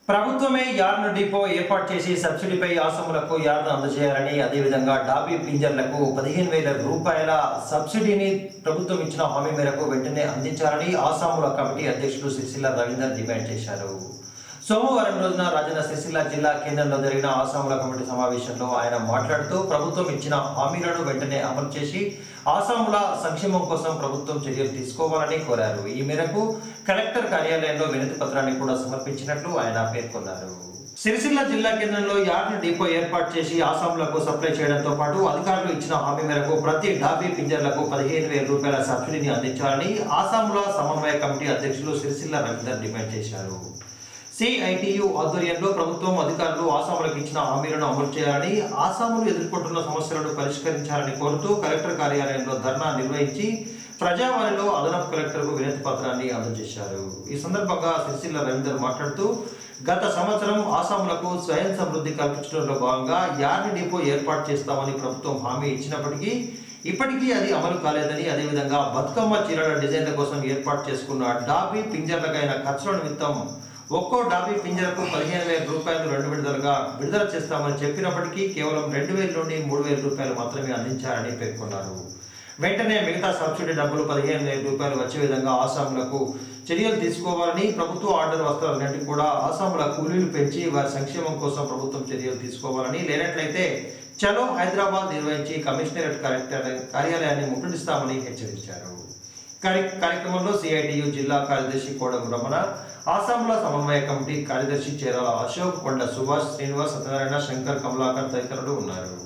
ప్రభుత్వమే yarn depot ఏర్పాటు చేసి సబ్సిడీపై ఆసములకు యార్న్ అందజేయాలని అదేవిధంగా డాబీ పింజర్లకు పదిహేను వేల రూపాయల సబ్సిడీని ప్రభుత్వం ఇచ్చిన హామీ మేరకు వెంటనే అందించాలని ఆసాముల కమిటీ అధ్యక్షుడు సిరిసిల్ల రవీందర్ డిమాండ్ చేశారు సోమవారం రోజున రాజన్న సిరిసిల్ల జిల్లా కేంద్రంలో జరిగిన ఆసాముల కమిటీ సమావేశంలో ఆయన మాట్లాడుతూ ప్రభుత్వం ఇచ్చిన హామీలను వెంటనే అమలు చేసి ఆసాముల సంక్షేమం కోసం ప్రభుత్వం చర్యలు తీసుకోవాలని కోరారు ఈ మేరకు కలెక్టర్ కార్యాలయంలో వినతి పత్రాన్ని కూడా సమర్పించినట్లు ఆయన పేర్కొన్నారు సిరిసిల్ల జిల్లా కేంద్రంలో యార్డ్ డిపో ఏర్పాటు చేసి ఆసాములకు సప్లై చేయడంతో పాటు అధికారులు ఇచ్చిన హామీ మేరకు ప్రతి డాబీ పింజర్లకు పదిహేను వేల రూపాయల సబ్సిడీని అందించాలని ఆసాముల సమన్వయ కమిటీ అధ్యక్షులు సిరిసిల్ల రవీందర్ డిమాండ్ చేశారు సిఐటియు ఆధ్వర్యంలో ప్రభుత్వం అధికారులు ఆసాములకు ఇచ్చిన హామీలను అమలు చేయాలని ఆసాములు ఎదుర్కొంటున్న సమస్యలను పరిష్కరించాలని కోరుతూ కలెక్టర్ కార్యాలయంలో ధర్నా నిర్వహించి ప్రజావాణిలో అదనపు కలెక్టర్కు వినతి పత్రాన్ని అందజేశారు ఈ సందర్భంగా సిరిసిల్ల రవీందర్ మాట్లాడుతూ గత సంవత్సరం ఆసాములకు స్వయం సమృద్ధి కల్పించడంలో భాగంగా యార్డ్ డిపో ఏర్పాటు చేస్తామని ప్రభుత్వం హామీ ఇచ్చినప్పటికీ ఇప్పటికీ అది అమలు కాలేదని అదేవిధంగా బతుకమ్మ చీరల డిజైన్ల కోసం ఏర్పాటు చేసుకున్న డాబీ పింజర్లకైన ఖర్చుల నిమిత్తం ఒక్కో డాబీ పింజరకు పదిహేను వేల రూపాయలు రెండు విడుదలగా విడుదల చేస్తామని చెప్పినప్పటికీ కేవలం రెండు వేల నుండి మూడు వేల రూపాయలు మాత్రమే అందించారని పేర్కొన్నారు వెంటనే మిగతా సబ్సిడీ డబ్బులు పదిహేను వేల రూపాయలు వచ్చే విధంగా ఆసాములకు చర్యలు తీసుకోవాలని ప్రభుత్వ ఆర్డర్ వస్త్రాలన్నింటి కూడా ఆసాముల కూలీలు పెంచి వారి సంక్షేమం కోసం ప్రభుత్వం చర్యలు తీసుకోవాలని లేనట్లయితే చలో హైదరాబాద్ నిర్వహించి కమిషనరేట్ కలెక్టర్ కార్యాలయాన్ని ముట్టడిస్తామని హెచ్చరించారు కార్య- కార్యక్రమంలో సిఐటియు జిల్లా కార్యదర్శి కోడం రమణ ఆసాంల సమన్వయ కమిటీ కార్యదర్శి చేరాల అశోక్ కొండ సుభాష్ శ్రీనివాస్ సత్యనారాయణ శంకర్ కమలాకర్ తదితరులు ఉన్నారు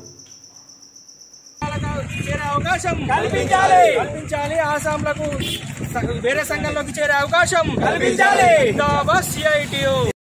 చేరే అవకాశం కల్పించాలి కల్పించాలి ఆసాంలకు స- వేరే సంఘంలోకి చేరే అవకాశం కల్పించాలి సిఐటియు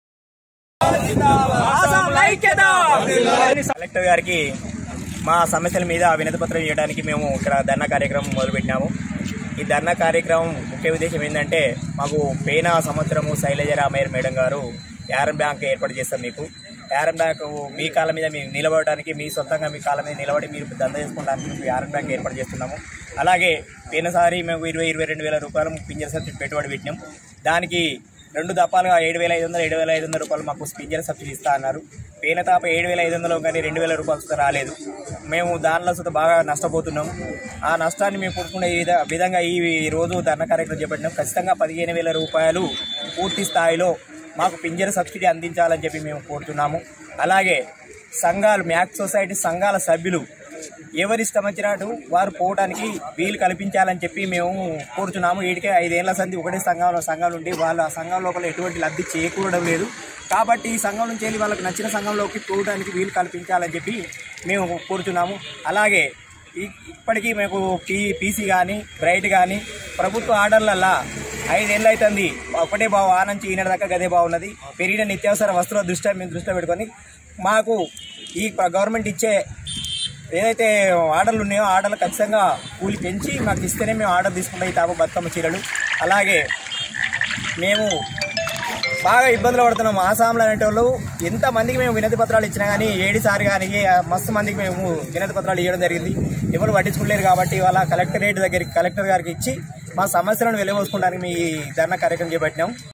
కలెక్టర్ గారికి మా సమస్యల మీద వినతి పత్రం ఇవ్వడానికి మేము ఇక్కడ ధర్నా కార్యక్రమం మొదలుపెట్టినాము ఈ ధర్నా కార్యక్రమం ముఖ్య ఉద్దేశం ఏంటంటే మాకు పోయిన సంవత్సరము శైలజ రామయ్య మేడం గారు యారన్ బ్యాంక్ ఏర్పాటు చేస్తాం మీకు యారన్ బ్యాంక్ మీ కాళ్ళ మీద మీరు నిలబడడానికి మీ సొంతంగా మీ కాళ్ళ మీద నిలబడి మీరు దంద చేసుకోవడానికి మేము యారన్ బ్యాంక్ ఏర్పాటు చేస్తున్నాము అలాగే పోయినసారి మేము ఇరవై ఇరవై రెండు వేల రూపాయలు పింఛన్ సబ్సిడీ పెట్టుబడి పెట్టినాం దానికి రెండు దప్పాలుగా ఏడు వేల ఐదు వందలు ఏడు వేల ఐదు వందల రూపాయలు మాకు పింఛన్ సబ్సిడీ ఇస్తా అన్నారు పేన తాప ఏడు వేల ఐదు వందలు కానీ రెండు వేల రూపాయలు సుతా రాలేదు మేము దానిలో సుత బాగా నష్టపోతున్నాం ఆ నష్టాన్ని మేము పుట్టుకునే ఈ విధ- విధంగా ఈ ఈ రోజు ధర్నా కార్యక్రమం చేపట్టినాం ఖచ్చితంగా పదిహేను వేల రూపాయలు పూర్తి స్థాయిలో మాకు పింఛన్ సబ్సిడీ అందించాలని చెప్పి మేము కోరుతున్నాము అలాగే సంఘాలు మ్యాక్స్ సొసైటీ సంఘాల సభ్యులు ఎవరి ఇష్టం వచ్చినట్టు వారు పోవడానికి వీలు కల్పించాలని చెప్పి మేము కోరుతున్నాము వీటికే ఐదేళ్ల సంధి ఒకటే సంఘంలో సంఘం నుండి వాళ్ళ ఆ సంఘం లోపల ఎటువంటి లబ్ధి చేకూరడం లేదు కాబట్టి ఈ సంఘం నుంచి వెళ్ళి వాళ్ళకి నచ్చిన సంఘంలోకి పోవడానికి వీలు కల్పించాలని చెప్పి మేము కోరుతున్నాము అలాగే ఈ- ఇప్పటికీ మేము పీ పీసీ కానీ బ్రైట్ కానీ ప్రభుత్వ ఆర్డర్లల్లా ఐదేళ్ళు అవుతుంది ఒకటే బావు ఆ నుంచి ఈనాడు దాకా గదే బాగున్నది పెరిగిన నిత్యావసర వస్తువుల దృష్ట్యా మేము దృష్టిలో పెట్టుకొని మాకు ఈ గవర్నమెంట్ ఇచ్చే ఏదైతే ఆర్డర్లు ఉన్నాయో ఆర్డర్లు ఖచ్చితంగా కూలి పెంచి మాకు ఇస్తేనే మేము ఆర్డర్ తీసుకుంటాం ఈ తాప బతుకమ్మ చీరలు అలాగే మేము బాగా ఇబ్బందులు పడుతున్నాం ఆసాంలో అనేటోళ్ళు ఎంత మందికి మేము వినతి పత్రాలు ఇచ్చినా కానీ ఏడుసారి కానీ మస్తు మందికి మేము వినతి పత్రాలు ఇవ్వడం జరిగింది ఎవరు పట్టించుకోలేరు కాబట్టి వాళ్ళ కలెక్టరేట్ దగ్గరికి కలెక్టర్ గారికి ఇచ్చి మా సమస్యలను వెలివేసుకోవడానికి మీ ధర్నా కార్యక్రమం చేపట్టినాం